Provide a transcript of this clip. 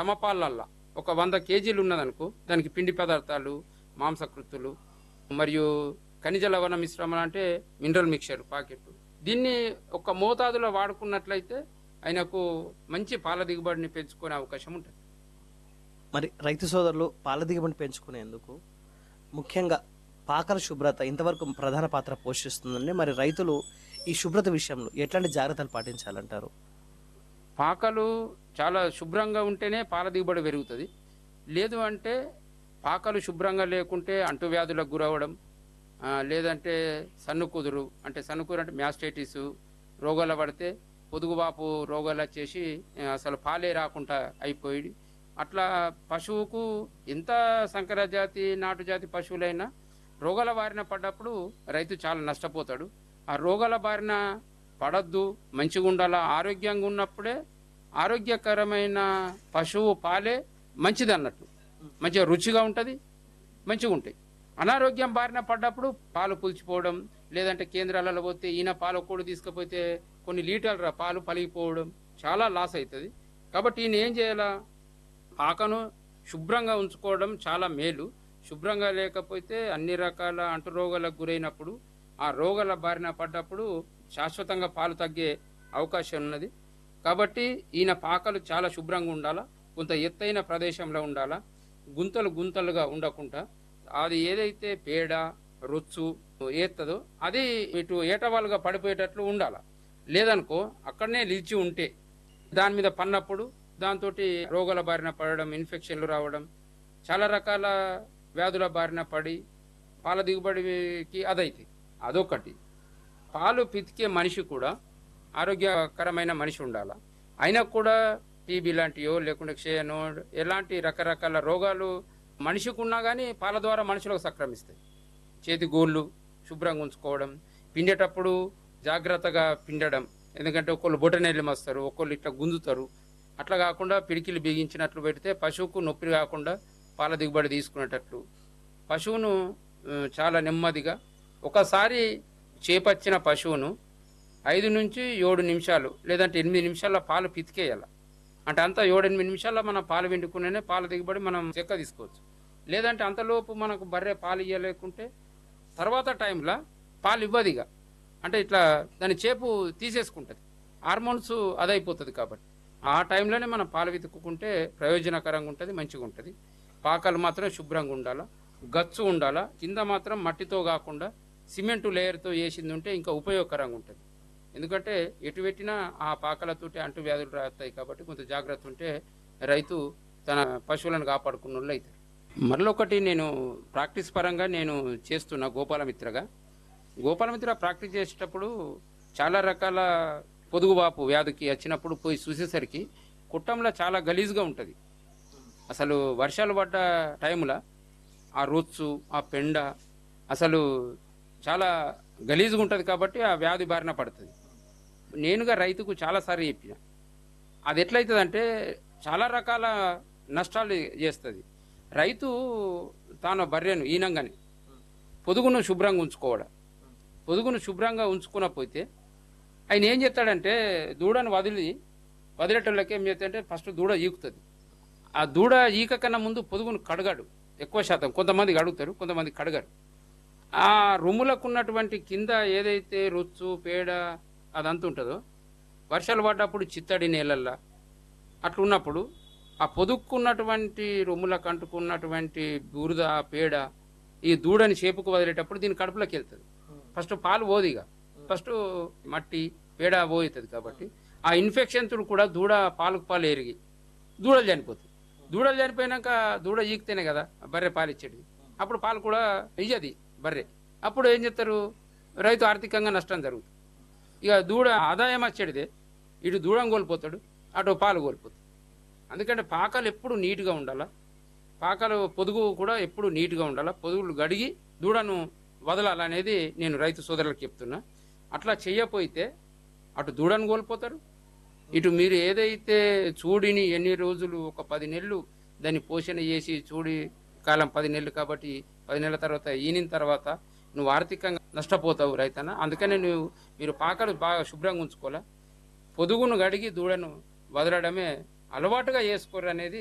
సమపాలల్లా ఒక వంద కేజీలు ఉన్నదనుకో దానికి పిండి పదార్థాలు మాంసకృతులు మరియు ఖనిజ లవణ మిశ్రమం అంటే మినరల్ మిక్చర్ పాకెట్ దీన్ని ఒక మోతాదులో వాడుకున్నట్లయితే ఆయనకు మంచి పాల దిగుబడిని పెంచుకునే అవకాశం ఉంటుంది మరి రైతు సోదరులు పాల దిగుబడి పెంచుకునేందుకు ముఖ్యంగా పాకల శుభ్రత ఇంతవరకు ప్రధాన పాత్ర పోషిస్తుందండి మరి రైతులు ఈ శుభ్రత విషయంలో ఎట్లాంటి జాగ్రత్తలు పాటించాలంటారు పాకలు చాలా శుభ్రంగా ఉంటేనే పాల దిగుబడి పెరుగుతుంది లేదు అంటే పాకలు శుభ్రంగా లేకుంటే అంటువ్యాధులకు గురవడం ఆ, లేదంటే సన్నుకుదురు అంటే సన్నుకుదురు అంటే మ్యాస్టైటిస్ రోగాలు పడితే పొదుగువాపు రోగాలు వచ్చేసి ఆ, అసలు పాలే రాకుండా అయిపోయి అట్లా పశువుకు ఎంత సంకర జాతి నాటు జాతి పశువులైనా రోగాల బారిన పడ్డప్పుడు రైతు చాలా నష్టపోతాడు ఆ రోగాల బారిన పడద్దు మంచిగా ఉండాలా ఆరోగ్యంగా ఉన్నప్పుడే ఆరోగ్యకరమైన పశువు పాలే మంచిది అన్నట్టు మంచిగా రుచిగా ఉంటుంది మంచిగా ఉంటాయి అనారోగ్యం బారిన పడ్డప్పుడు పాలు పులిచిపోవడం లేదంటే కేంద్రాలలో పోతే ఈయన పాలు కూడా తీసుకుపోతే కొన్ని లీటర్ల పాలు పలిగిపోవడం చాలా లాస్ అవుతుంది కాబట్టి ఈయన ఏం చేయాలా పాకను శుభ్రంగా ఉంచుకోవడం చాలా మేలు శుభ్రంగా లేకపోతే అన్ని రకాల అంటురోగాలకు గురైనప్పుడు ఆ రోగాల బారిన పడ్డప్పుడు శాశ్వతంగా పాలు తగ్గే అవకాశం ఉన్నది కాబట్టి ఈయన పాకలు చాలా శుభ్రంగా ఉండాలా కొంత ఎత్తైన ప్రదేశంలో ఉండాలా గుంతలు గుంతలుగా ఉండకుండా అది ఏదైతే పేడ రొచ్చు ఏత్తదో అది ఇటు ఏటవాలుగా పడిపోయేటట్లు ఉండాల లేదనుకో అక్కడనే నిలిచి ఉంటే దాని మీద పన్నప్పుడు దాంతో రోగాల బారిన పడడం ఇన్ఫెక్షన్లు రావడం చాలా రకాల వ్యాధుల బారిన పడి పాల దిగుబడికి అదైతే అదొకటి పాలు పితికే మనిషి కూడా ఆరోగ్యకరమైన మనిషి ఉండాల అయినా కూడా టీబీ లాంటివో లేకుంటే క్షయనో ఎలాంటి రకరకాల రోగాలు మనిషికి ఉన్నా కానీ పాల ద్వారా మనుషులకు సంక్రమిస్తాయి చేతి గోళ్ళు శుభ్రంగా ఉంచుకోవడం పిండేటప్పుడు జాగ్రత్తగా పిండడం ఎందుకంటే ఒకళ్ళు బొటనెల్లి మస్తారు ఒకళ్ళు ఇట్లా గుంజుతారు అట్లా కాకుండా పిడికిలు బిగించినట్లు పెడితే పశువుకు నొప్పి కాకుండా పాల దిగుబడి తీసుకునేటట్లు పశువును ఆ, చాలా నెమ్మదిగా ఒకసారి చేపచ్చిన పశువును ఐదు నుంచి ఏడు నిమిషాలు లేదంటే ఎనిమిది నిమిషాల పాలు పితికేయాలి అంటే అంతా ఏడు ఎనిమిది నిమిషాల్లో మనం పాలు పిండుకునే పాల దిగుబడి మనం చెక్క తీసుకోవచ్చు లేదంటే అంతలోపు మనకు బర్రె పాలు ఇవ్వలేకుంటే తర్వాత టైంలో పాలు ఇవ్వదిగా అంటే ఇట్లా దాని చేపు తీసేసుకుంటుంది హార్మోన్స్ అదైపోతుంది కాబట్టి ఆ టైంలోనే మనం పాలు వెతుక్కుంటే ప్రయోజనకరంగా ఉంటుంది మంచిగా ఉంటుంది పాకాలు మాత్రం శుభ్రంగా ఉండాలా గచ్చు ఉండాలా కింద మాత్రం మట్టితో కాకుండా సిమెంటు లేయర్తో వేసింది ఉంటే ఇంకా ఉపయోగకరంగా ఉంటుంది ఎందుకంటే ఎటు పెట్టినా ఆ పాకలతోటి అంటు వ్యాధులు రాస్తాయి కాబట్టి కొంత జాగ్రత్త ఉంటే రైతు తన పశువులను కాపాడుకున్న వాళ్ళు అవుతారు మరొకటి నేను ప్రాక్టీస్ పరంగా నేను చేస్తున్న గోపాలమిత్రగా గోపాలమిత్ర ప్రాక్టీస్ చేసేటప్పుడు చాలా రకాల పొదుగువాపు వ్యాధికి వచ్చినప్పుడు పోయి చూసేసరికి కుట్టంలో చాలా గలీజ్గా ఉంటుంది అసలు వర్షాలు పడ్డ టైంలో ఆ రొచ్చు ఆ పెండ అసలు చాలా గలీజ్గా ఉంటుంది కాబట్టి ఆ వ్యాధి బారిన పడుతుంది నేనుగా రైతుకు చాలాసార్లు చెప్పిన అది ఎట్లయితుందంటే చాలా రకాల నష్టాలు చేస్తుంది రైతు తాను బర్రెను ఈనంగానే పొదుగును శుభ్రంగా ఉంచుకోవడం పొదుగును శుభ్రంగా ఉంచుకునకపోతే ఆయన ఏం చేస్తాడంటే దూడను వదిలి వదిలేటోళ్ళకి ఏం చేస్తాడంటే ఫస్ట్ దూడ ఈకుతుంది ఆ దూడ ఈక కన్నా ముందు పొదుగును కడగాడు ఎక్కువ శాతం కొంతమంది కడుగుతారు కొంతమంది కడగరు ఆ రొమ్ములకు ఉన్నటువంటి కింద ఏదైతే రొచ్చు పేడ అదంతా ఉంటుందో వర్షాలు పడ్డప్పుడు చిత్తడి నేలల్లో అట్లా ఉన్నప్పుడు ఆ పొదుక్కున్నటువంటి రొమ్ములకు అంటుకున్నటువంటి బురద పేడ ఈ దూడని చేపుకు వదిలేటప్పుడు దీని కడుపులోకి వెళ్తుంది ఫస్ట్ పాలు పోదిగా ఫస్ట్ మట్టి పేడ పోతుంది కాబట్టి ఆ ఇన్ఫెక్షన్ తో కూడా దూడ పాలకు పాలు ఎరిగి దూడలు చనిపోతాయి దూడలు చనిపోయినాక దూడ ఈకితేనే కదా బర్రె పాలు ఇచ్చేది అప్పుడు పాలు కూడా ఇయ్యది బర్రె అప్పుడు ఏం చేస్తారు రైతు ఆర్థికంగా నష్టం జరుగుతుంది ఇక దూడ ఆదాయం వచ్చేటిదే ఇటు దూడం కోల్పోతాడు అటు పాలు కోల్పోతాడు అందుకంటే పాకాలు ఎప్పుడు నీట్గా ఉండాలా పాకాలు పొదుగు కూడా ఎప్పుడు నీట్గా ఉండాలా పొదుగులు గడిగి దూడను వదలాలనేది నేను రైతు సోదరులకు చెప్తున్నా అట్లా చేయకపోతే అటు దూడను కోల్పోతారు ఇటు మీరు ఏదైతే చూడిని ఎన్ని రోజులు ఒక పది నెలలు దాన్ని పోషణ చేసి చూడి కాలం పది నెలలు కాబట్టి పది నెలల తర్వాత ఈనిన తర్వాత నువ్వు ఆర్థికంగా నష్టపోతావు రైతన్న అందుకనే నువ్వు మీరు పాకలు బాగా శుభ్రంగా ఉంచుకోవాలా పొదుగును గడిగి దూడను వదలడమే అలవాటుగా చేసుకోరు అనేది